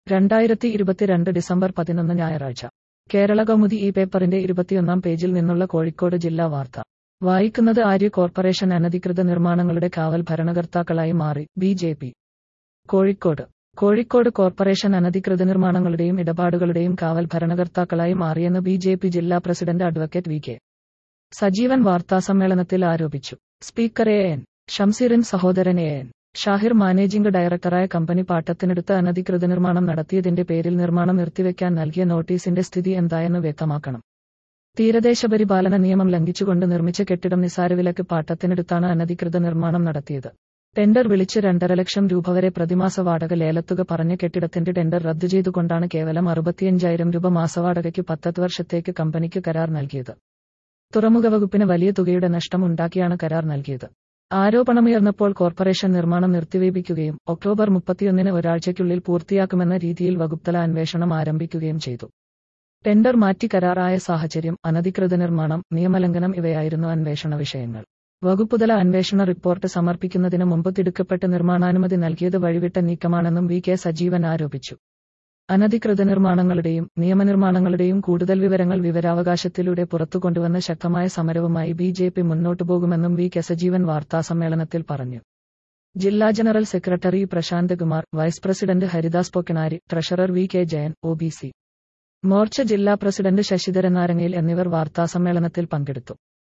രണ്ടായിരത്തി ഇരുപത്തിരണ്ട് ഡിസംബർ പതിനൊന്ന് ഞായറാഴ്ച കേരള കൗമുദി ഈ പേപ്പറിന്റെ ഇരുപത്തിയൊന്നാം പേജിൽ നിന്നുള്ള കോഴിക്കോട് ജില്ലാ വാർത്ത വായിക്കുന്നത് ആര്യ കോർപ്പറേഷൻ അനധികൃത നിർമ്മാണങ്ങളുടെ കാവൽ ഭരണകർത്താക്കളായി മാറി B J P Kozhikode Kozhikode corporation അനധികൃത നിർമ്മാണങ്ങളുടെയും ഇടപാടുകളുടെയും കാവൽ ഭരണകർത്താക്കളായി മാറിയെന്ന് ബി ജെ പി ജില്ലാ president advocate V K Sajeevan വാർത്താസമ്മേളനത്തിൽ ആരോപിച്ചു സ്പീക്കർ എ എൻ ഷംസീറിൻ സഹോദരൻ എ എൻ ഷാഹിർ മാനേജിംഗ് ഡയറക്ടറായ കമ്പനി പാട്ടത്തിനെടുത്ത് അനധികൃത നിർമ്മാണം നടത്തിയതിന്റെ പേരിൽ നിർമ്മാണം നിർത്തിവെക്കാൻ നൽകിയ നോട്ടീസിന്റെ സ്ഥിതി എന്തായെന്ന് വ്യക്തമാക്കണം തീരദേശ പരിപാലന നിയമം ലംഘിച്ചുകൊണ്ട് നിർമ്മിച്ച കെട്ടിടം നിസാരവിലക്ക് പാട്ടത്തിനെടുത്താണ് അനധികൃത നിർമ്മാണം നടത്തിയത് ടെൻഡർ വിളിച്ച് രണ്ടര ലക്ഷം രൂപ വരെ പ്രതിമാസ വാടക ലേലത്തുക പറഞ്ഞ കെട്ടിടത്തിന്റെ ടെൻഡർ റദ്ദു ചെയ്തുകൊണ്ടാണ് കേവലം അറുപത്തിയഞ്ചായിരം രൂപ മാസവാടകയ്ക്ക് പത്തത് വർഷത്തേക്ക് കമ്പനിക്ക് കരാർ നൽകിയത് തുറമുഖ വകുപ്പിന് വലിയ തുകയുടെ നഷ്ടം ഉണ്ടാക്കിയാണ് കരാർ നൽകിയത് ആരോപണമുയർന്നപ്പോൾ കോർപ്പറേഷൻ നിർമ്മാണം നിർത്തിവയ്പ്പിക്കുകയും ഒക്ടോബർ മുപ്പത്തിയൊന്നിന് ഒരാഴ്ചയ്ക്കുള്ളിൽ പൂർത്തിയാക്കുമെന്ന രീതിയിൽ വകുപ്തല അന്വേഷണം ആരംഭിക്കുകയും ചെയ്തു ടെൻഡർ മാറ്റി കരാറായ സാഹചര്യം അനധികൃത നിർമ്മാണം നിയമലംഘനം ഇവയായിരുന്നു അന്വേഷണ വിഷയങ്ങൾ വകുപ്പുതല അന്വേഷണ റിപ്പോർട്ട് സമർപ്പിക്കുന്നതിന് മുമ്പ് തിടുക്കപ്പെട്ട് നിർമ്മാണാനുമതി നൽകിയത് വഴിവിട്ട നീക്കമാണെന്നും വി കെ സജീവൻ ആരോപിച്ചു അനധികൃത നിർമ്മാണങ്ങളുടെയും നിയമനിർമ്മാണങ്ങളുടെയും കൂടുതൽ വിവരങ്ങൾ വിവരാവകാശത്തിലൂടെ പുറത്തുകൊണ്ടുവന്ന് ശക്തമായ സമരവുമായി ബി ജെ പി മുന്നോട്ടു പോകുമെന്നും വി കെ സജീവൻ വാർത്താസമ്മേളനത്തിൽ പറഞ്ഞു ജില്ലാ general secretary Prashanth Kumar vice president Haridas Pokkinari treasurer V K Jayan O B C Morcha ജില്ലാ പ്രസിഡന്റ് ശശിധരൻ നാരങ്ങയിൽ എന്നിവർ വാർത്താസമ്മേളനത്തിൽ പങ്കെടുത്തു